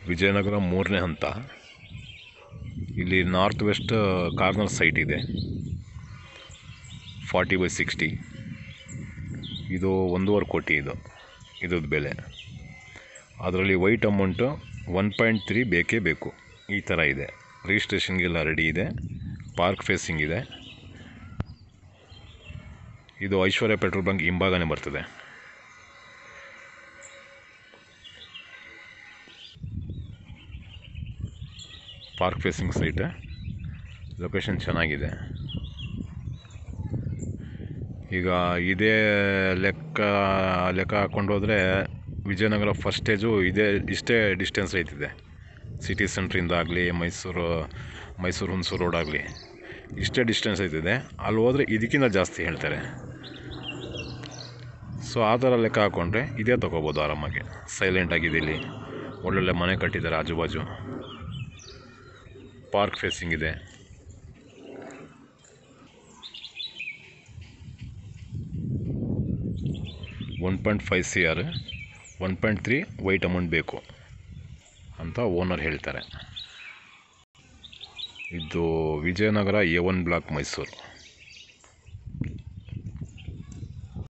ವಿಜಯನಗರ ಮೂರನೇ ಹಂತ ಇಲ್ಲಿ ನಾರ್ತ್ ವೆಸ್ಟ್ ಕಾರ್ನರ್ ಸೈಟ್ ಇದೆ ಫಾರ್ಟಿ ಬೈ ಸಿಕ್ಸ್ಟಿ ಇದು ಒಂದೂವರೆ ಕೋಟಿ ಇದು ಇದ್ರದ್ದು ಬೆಲೆ ಅದರಲ್ಲಿ white amount one point three ಬೇಕೇ ಬೇಕು ಈ ಥರ ಇದೆ ರಿಜಿಸ್ಟ್ರೇಷನ್ಗೆಲ್ಲ ರೆಡಿ ಇದೆ ಪಾರ್ಕ್ ಫೇಸಿಂಗ್ ಇದೆ ಇದು ಐಶ್ವರ್ಯ ಪೆಟ್ರೋಲ್ ಬಂಕ್ ಹಿಂಭಾಗನೇ ಬರ್ತದೆ ಪಾರ್ಕ್ ಫೇಸಿಂಗ್ ಸೈಟ್ ಲೊಕೇಶನ್ ಚೆನ್ನಾಗಿದೆ ಈಗ ಇದೇ ಲೆಕ್ಕ ಲೆಕ್ಕ ಹಾಕ್ಕೊಂಡು ಹೋದರೆ ವಿಜಯನಗರ ಫಸ್ಟ್ ಸ್ಟೇಜು ಇದೇ ಇಷ್ಟೇ ಡಿಸ್ಟೆನ್ಸ್ ಐತಿದೆ ಸಿಟಿ ಸೆಂಟ್ರಿಂದ ಆಗಲಿ ಮೈಸೂರು ಮೈಸೂರು ಹುಣಸೂರು ರೋಡ್ ಆಗಲಿ ಇಷ್ಟೇ ಡಿಸ್ಟೆನ್ಸ್ ಐತಿದೆ ಅಲ್ಲಿ ಹೋದರೆ ಇದಕ್ಕಿಂತ ಜಾಸ್ತಿ ಹೇಳ್ತಾರೆ ಸೊ ಆ ಥರ ಲೆಕ್ಕ ಹಾಕ್ಕೊಂಡ್ರೆ ಇದೇ ತೊಗೋಬೋದು ಆರಾಮಾಗಿ ಸೈಲೆಂಟ್ ಆಗಿದೆ ಇಲ್ಲಿ ಒಳ್ಳೊಳ್ಳೆ ಮನೆ ಕಟ್ಟಿದ್ದಾರೆ ಆಜು ಬಾಜು ಪಾರ್ಕ್ ಫೇಸಿಂಗ್ ಇದೆ one point five C R one point three white amount ಬೇಕು ಅಂತ ಓನರ್ ಹೇಳ್ತಾರೆ ಇದು Vijayanagar A one block Mysuru